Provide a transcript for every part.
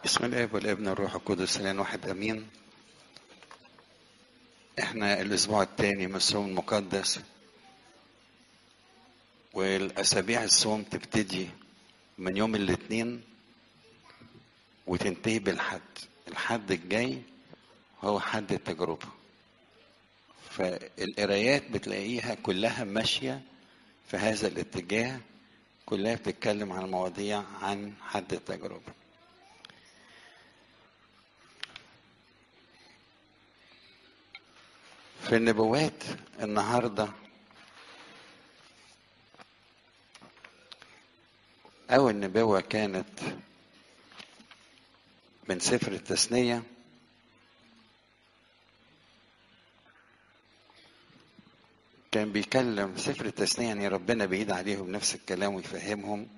بسم الاب والابن والروح القدس الان واحد امين احنا الاسبوع الثاني من الصوم المقدس والاسابيع الصوم تبتدي من يوم الاثنين وتنتهي بالحد الحد الجاي هو حد التجربة فالقرايات بتلاقيها كلها ماشية في هذا الاتجاه كلها بتتكلم عن مواضيع عن حد التجربة في النبوات النهارده أول نبوة كانت من سفر التثنية كان بيكلم سفر التثنية يعني ربنا بعيد عليهم نفس الكلام ويفهمهم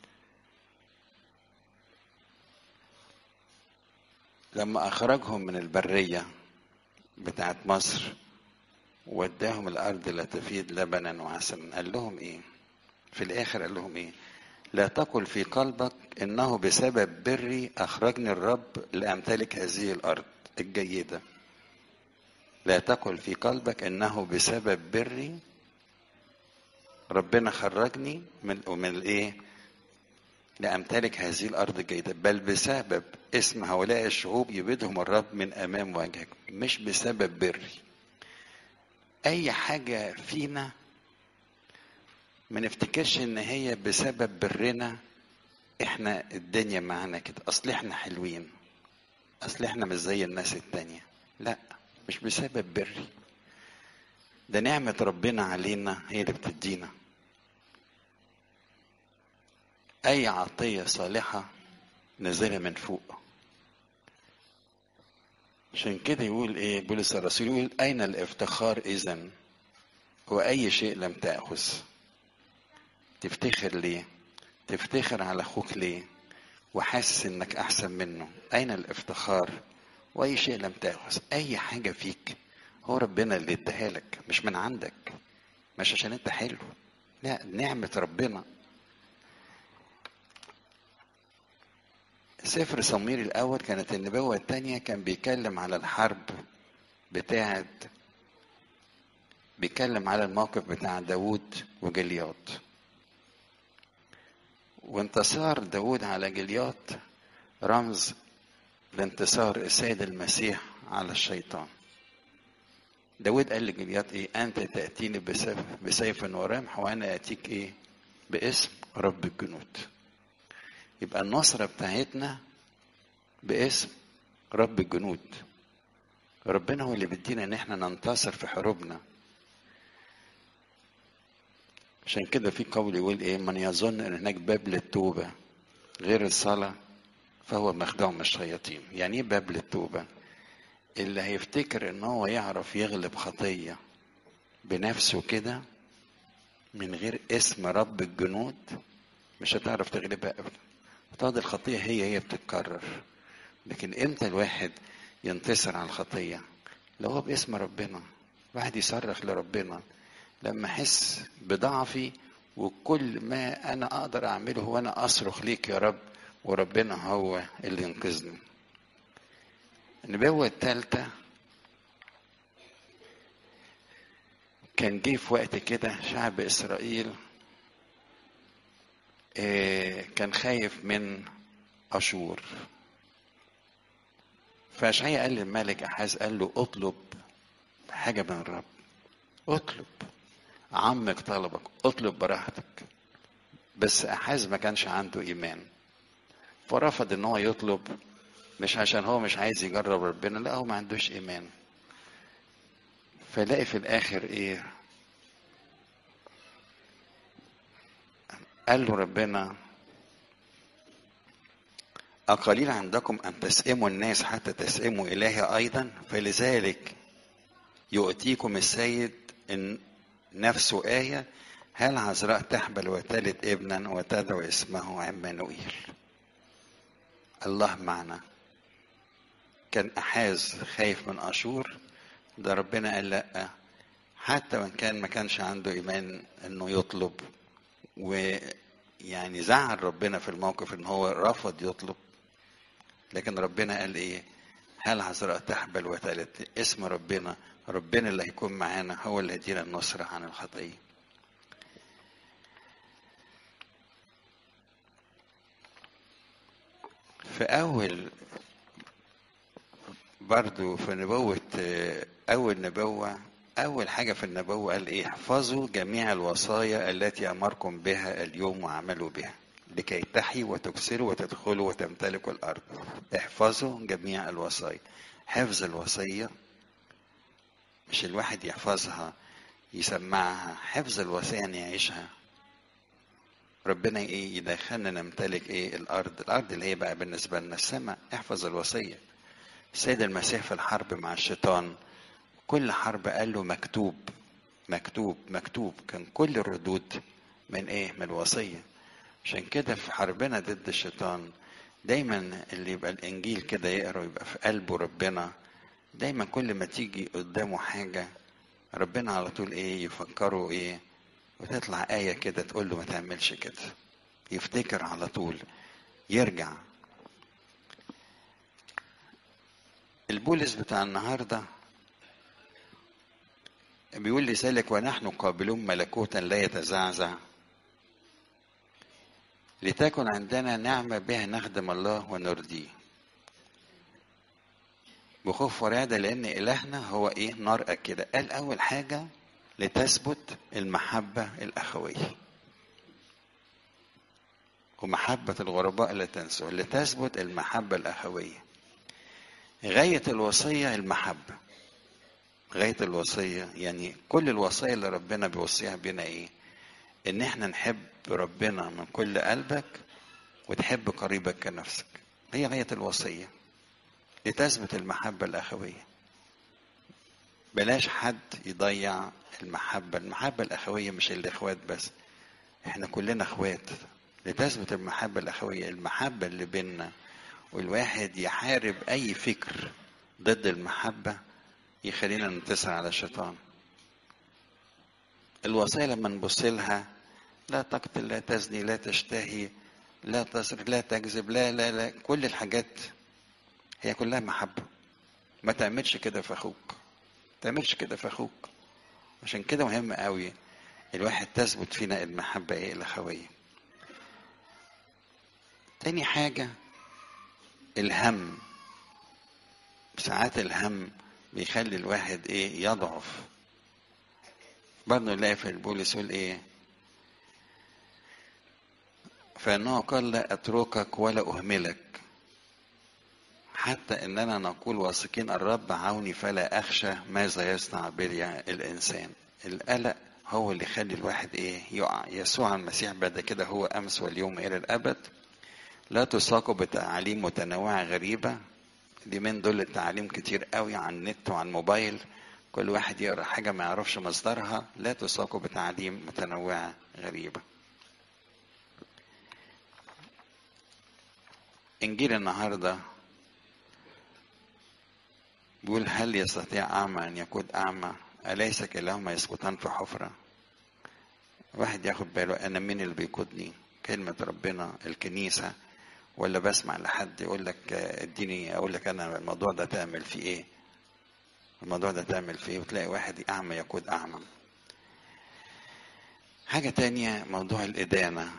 لما أخرجهم من البرية بتاعت مصر وداهم الأرض لا تفيد لبنا وعسلا قال لهم إيه في الآخر قال لهم إيه لا تقل في قلبك إنه بسبب بري أخرجني الرب لأمتلك هذه الأرض الجيدة لا تقل في قلبك إنه بسبب بري ربنا خرجني من من الإيه؟ لأمتلك هذه الأرض الجيدة بل بسبب اسم هؤلاء الشعوب يبيدهم الرب من أمام وجهك مش بسبب بري أي حاجة فينا ما نفتكرش ان هي بسبب برنا احنا الدنيا معانا كده اصل احنا حلوين اصل احنا مش زي الناس التانية لا مش بسبب بري ده نعمة ربنا علينا هي اللي بتدينا اي عطية صالحة نازلة من فوق عشان كده يقول ايه بولس الرسول يقول اين الافتخار اذا واي شيء لم تاخذ تفتخر ليه تفتخر على اخوك ليه وحاسس انك احسن منه اين الافتخار واي شيء لم تاخذ اي حاجه فيك هو ربنا اللي اداها لك مش من عندك مش عشان انت حلو لا نعمه ربنا سفر صمويل الاول كانت النبوه الثانيه كان بيتكلم على الحرب بتاعه بيتكلم على الموقف بتاع داوود وجلياط وانتصار داود على جلياط رمز لانتصار السيد المسيح على الشيطان داود قال لجلياط ايه انت تأتيني بسيف, بسيف ورمح وانا اتيك ايه باسم رب الجنود يبقى النصرة بتاعتنا باسم رب الجنود ربنا هو اللي بيدينا ان احنا ننتصر في حروبنا عشان كده في قول يقول ايه من يظن ان هناك باب للتوبه غير الصلاه فهو مخدوع من الشياطين يعني ايه باب للتوبه اللي هيفتكر ان هو يعرف يغلب خطيه بنفسه كده من غير اسم رب الجنود مش هتعرف تغلبها ابدا هتقعد الخطيه هي هي بتتكرر لكن امتى الواحد ينتصر على الخطيه لو هو باسم ربنا واحد يصرخ لربنا لما احس بضعفي وكل ما انا اقدر اعمله وانا اصرخ ليك يا رب وربنا هو اللي ينقذني النبوة الثالثة كان جه في وقت كده شعب إسرائيل كان خايف من أشور فأشعيا قال للملك أحاز قال له اطلب حاجة من الرب اطلب عمك طلبك اطلب براحتك بس احاز ما كانش عنده ايمان فرفض ان هو يطلب مش عشان هو مش عايز يجرب ربنا لا هو ما عندوش ايمان فلاقي في الاخر ايه قال له ربنا أقليل عندكم أن تسئموا الناس حتى تسئموا إلهي أيضا فلذلك يؤتيكم السيد إن نفسه آية هل عذراء تحبل وتلد ابنا وتدعو اسمه عمانوئيل الله معنا كان أحاز خايف من أشور ده ربنا قال لأ حتى وإن كان ما كانش عنده إيمان إنه يطلب ويعني زعل ربنا في الموقف إن هو رفض يطلب لكن ربنا قال ايه هل عذراء تحبل وتلد اسم ربنا ربنا اللي هيكون معانا هو اللي هيدينا النصرة عن الخطية في أول برضو في نبوة أول نبوة أول حاجة في النبوة قال إيه احفظوا جميع الوصايا التي أمركم بها اليوم وعملوا بها لكي تحيوا وتكسروا وتدخلوا وتمتلكوا الأرض احفظوا جميع الوصايا حفظ الوصية مش الواحد يحفظها يسمعها حفظ الوصية يعني يعيشها ربنا ايه يدخلنا نمتلك ايه الارض الارض اللي هي بقى بالنسبه لنا السماء احفظ الوصيه السيد المسيح في الحرب مع الشيطان كل حرب قال له مكتوب مكتوب مكتوب كان كل الردود من ايه من الوصيه عشان كده في حربنا ضد الشيطان دايما اللي يبقى الانجيل كده يقرا يبقى في قلبه ربنا دايما كل ما تيجي قدامه حاجه ربنا على طول ايه يفكره ايه وتطلع آية كده تقول له ما تعملش كده يفتكر على طول يرجع البولس بتاع النهاردة بيقول لذلك ونحن قابلون ملكوتا لا يتزعزع لتكن عندنا نعمة بها نخدم الله ونرضيه بخوف ورعدة لأن إلهنا هو إيه نار أكدة قال أول حاجة لتثبت المحبة الأخوية ومحبة الغرباء لا تنسوا لتثبت المحبة الأخوية غاية الوصية المحبة غاية الوصية يعني كل الوصايا اللي ربنا بيوصيها بينا ايه ان احنا نحب ربنا من كل قلبك وتحب قريبك كنفسك هي غاية الوصية لتثبت المحبة الأخوية بلاش حد يضيع المحبة المحبة الأخوية مش الإخوات بس احنا كلنا اخوات لتثبت المحبة الأخوية المحبة اللي بيننا والواحد يحارب أي فكر ضد المحبة يخلينا ننتصر على الشيطان الوصية لما نبص لها لا تقتل لا تزني لا تشتهي لا تسرق لا تكذب لا لا لا كل الحاجات هي كلها محبة ما تعملش كده في أخوك ما تعملش كده في أخوك عشان كده مهم قوي الواحد تثبت فينا المحبة ايه الأخوية تاني حاجة الهم ساعات الهم بيخلي الواحد ايه يضعف برضه نلاقي في البولس يقول ايه فانه قال لا اتركك ولا اهملك حتى اننا نقول واثقين الرب عوني فلا اخشى ماذا يصنع بي الانسان القلق هو اللي يخلي الواحد ايه يقع يسوع المسيح بعد كده هو امس واليوم الى الابد لا تساقوا بتعاليم متنوعه غريبه اليومين دول التعاليم كتير قوي على النت وعلى الموبايل كل واحد يقرا حاجه ما يعرفش مصدرها لا تساقوا بتعاليم متنوعه غريبه انجيل النهارده بيقول هل يستطيع أعمى أن يقود أعمى أليس كلاهما يسقطان في حفرة واحد ياخد باله أنا مين اللي بيقودني كلمة ربنا الكنيسة ولا بسمع لحد يقول لك اديني أقول لك أنا الموضوع ده تعمل فيه إيه الموضوع ده تعمل فيه إيه وتلاقي واحد أعمى يقود أعمى حاجة تانية موضوع الإدانة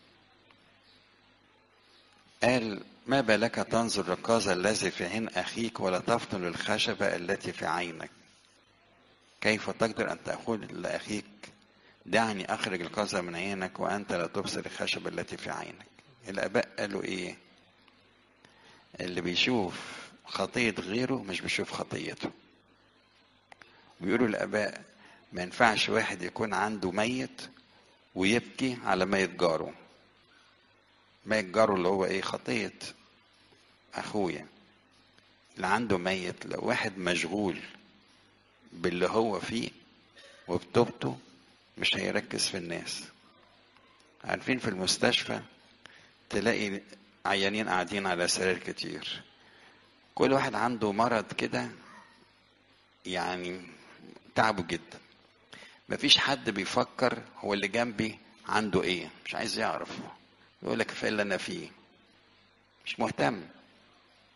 قال ما بالك تنظر الركاز الذي في عين أخيك ولا تفطن الخشبة التي في عينك كيف تقدر أن تقول لأخيك دعني أخرج القذى من عينك وأنت لا تبصر الخشبة التي في عينك الآباء قالوا إيه اللي بيشوف خطية غيره مش بيشوف خطيته بيقولوا الآباء ما ينفعش واحد يكون عنده ميت ويبكي على ميت جاره ميت جاره اللي هو ايه خطية اخويا اللي عنده ميت لو واحد مشغول باللي هو فيه وبتوبته مش هيركز في الناس عارفين في المستشفى تلاقي عيانين قاعدين على سرير كتير كل واحد عنده مرض كده يعني تعبه جدا مفيش حد بيفكر هو اللي جنبي عنده ايه مش عايز يعرف يقول لك كفايه اللي انا فيه مش مهتم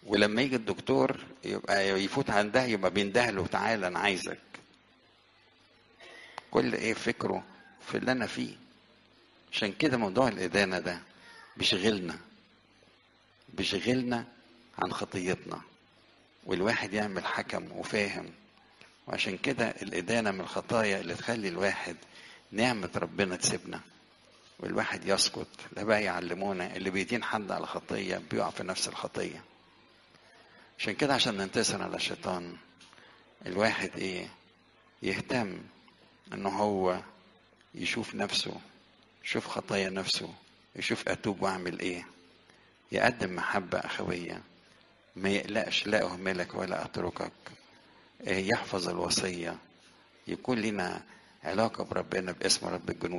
ولما يجي الدكتور يبقى يفوت عندها يبقى بينده له تعالى انا عايزك كل ايه فكره في اللي انا فيه عشان كده موضوع الادانه ده بيشغلنا بيشغلنا عن خطيتنا والواحد يعمل حكم وفاهم وعشان كده الإدانة من الخطايا اللي تخلي الواحد نعمة ربنا تسيبنا والواحد يسكت لا بقى يعلمونا اللي بيدين حد على خطية بيقع في نفس الخطية عشان كده عشان ننتصر على الشيطان الواحد ايه يهتم ان هو يشوف نفسه يشوف خطايا نفسه يشوف اتوب واعمل ايه يقدم محبة أخوية ما يقلقش لا أهملك ولا أتركك يحفظ الوصية يكون لنا علاقة بربنا باسم رب الجنود